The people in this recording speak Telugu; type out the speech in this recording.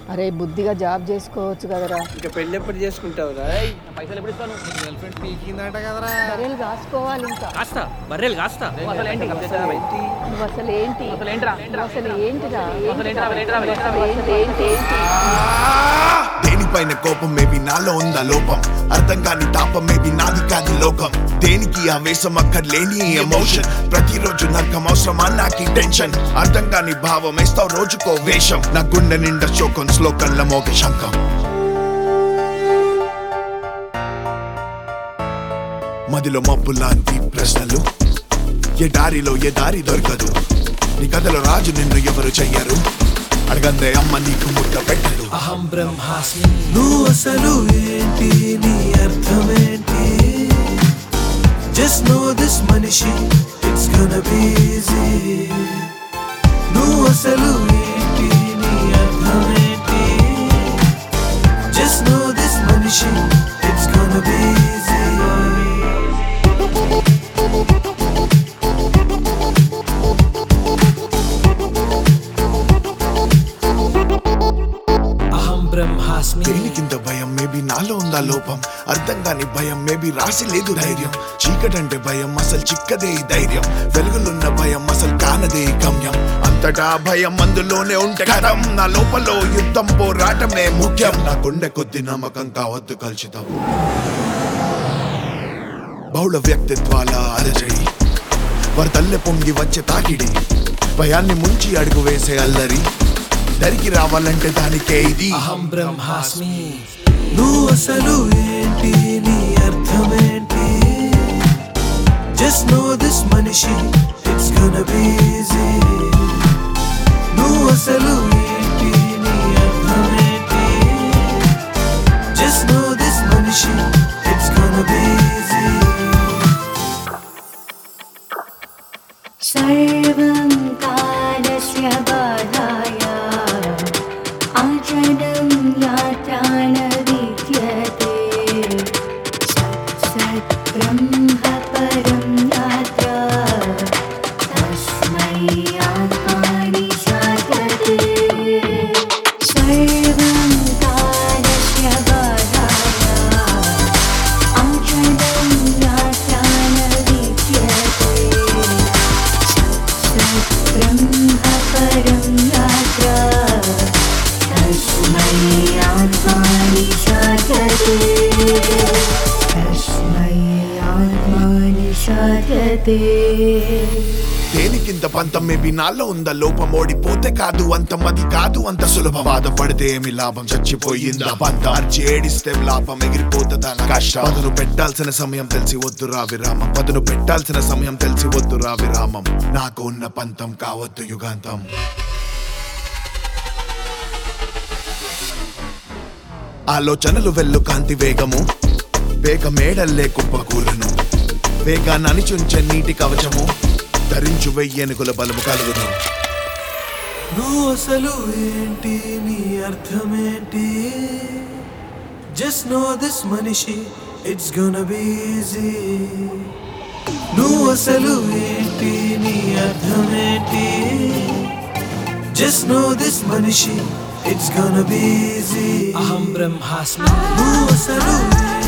అరే బుద్ధిగా జాబ్ చేసుకోవచ్చు కదరా ఇంకా పెళ్ళి ఎప్పుడు చేసుకుంటావురా పైసలు ఎప్పుడు ఇస్తాను గర్ల్ ఫ్రెండ్ పీకిందంట కదరా బర్రెలు కాసుకోవాలి ఇంకా కాస్త బర్రెలు కాస్త అసలు ఏంటి ఏంటి నువ్వు అసలు ఏంటి అసలు ఏంట్రా నువ్వు అసలు ఏంటిరా అసలు ఏంట్రా అసలు ఏంట్రా నువ్వు అసలు ఏంటి ఏంటి ఏంటి దేనిపైన కోపం మేబీ నాలో ఉందా లోపం అర్థం కాని తాపం మేబీ నాది కాదు లోకం దేనికి ఆవేశం అక్కర్లేని ఎమోషన్ ప్రతిరోజు నరకం అవసరమా నాకు టెన్షన్ అర్థం కాని భావం వేస్తావు రోజుకో వేషం నా గుండె నిండా శోకం శ్లోకంల మోగ శంఖం మదిలో మబ్బు లాంటి ప్రశ్నలు ఏ దారిలో ఏ దారి దొరకదు నీ కథలో రాజు నిన్ను ఎవరు చెయ్యరు అడగందే అమ్మ నీకు ముద్ద పెట్టదు అహం బ్రహ్మాస్మి నువ్వు అసలు ఏంటి నీ అర్థమేంటి జస్ట్ నో దిస్ మనిషి ఇట్స్ గonna be easy నువ్వు అసలు ఏంటి నీ అర్థమేంటి జస్ట్ నో దిస్ మనిషి ఇట్స్ gonna be easy అహం బ్రహ్మాస్మి దేనికింత భయం మేబీ నాలో ఉందా లోపం అర్థం కాని భయం మేబీ రాసి లేదు ధైర్యం చీకటంటే భయం అసలు చిక్కదే ఈ ధైర్యం వెలుగులున్న భయం అసలు కానదే ఈ గమ్యం అంతటా భయం అందులోనే ఉంటే కథం నా లోపల యుద్ధం పోరాటమే ముఖ్యం నా గుండె కొద్ది నమ్మకం కావద్దు కలుషితం బహుళ వ్యక్తిత్వాల అలజడి వరదల్లె పొంగి వచ్చే తాకిడి భయాన్ని ముంచి అడుగు వేసే అల్లరి దరికి రావాలంటే దానికే ఇది అహం బ్రహ్మాస్మి నువ్వు అసలు ఏంటి నీ అర్థమేంటి జస్ట్ నో దిస్ మనిషి ఇట్స్ gonna be easy నువ్వు అసలు ఏంటి నీ అర్థమేంటి జస్ట్ నో దిస్ మనిషి ఇట్స్ gonna be easy सर्वं कालस्य बाधाय आचरणं यात्रा न विद्यते सत् सत् ब्रह्म परं यात्रा तस्मै आत्मानि शास्यते सर्वं कालस्य बाधाय आचरणं यात्रा न विद्यते ब्रह्म परं यात्रा तस्मै आत्मानि शास्यते तस्मै आत्मानि शास्यते దేనికింత పంతం మేబీ నాలో ఉందా లోపం ఓడిపోతే కాదు అంతం అది కాదు అంత సులభం బాధపడితే ఏమి లాభం చచ్చిపోయిందా పంతం అర్చి ఏడిస్తే లాభం ఎగిరిపోతుందా నా కష్టం పదును పెట్టాల్సిన సమయం తెలిసి వద్దు రా విరామం పదును పెట్టాల్సిన సమయం తెలిసి వద్దు రా విరామం నాకు ఉన్న పంతం కావద్దు యుగాంతం ఆలోచనలు వెళ్ళు కాంతి వేగము వేగ మేడల్లే కుప్పకూలను వేగాన్ని అణిచుంచే నీటి కవచము ధరించు వెయ్యనుకుల బలము కలుగును నువ్వు అసలు ఏంటి నీ అర్థమేంటి జస్ట్ నో దిస్ మనిషి ఇట్స్ గోన బి ఈజీ నువ్వు అసలు ఏంటి నీ అర్థమేంటి జస్ట్ నో దిస్ మనిషి ఇట్స్ గోన బి ఈజీ అహం బ్రహ్మాస్మి నువ్వు అసలు ఏంటి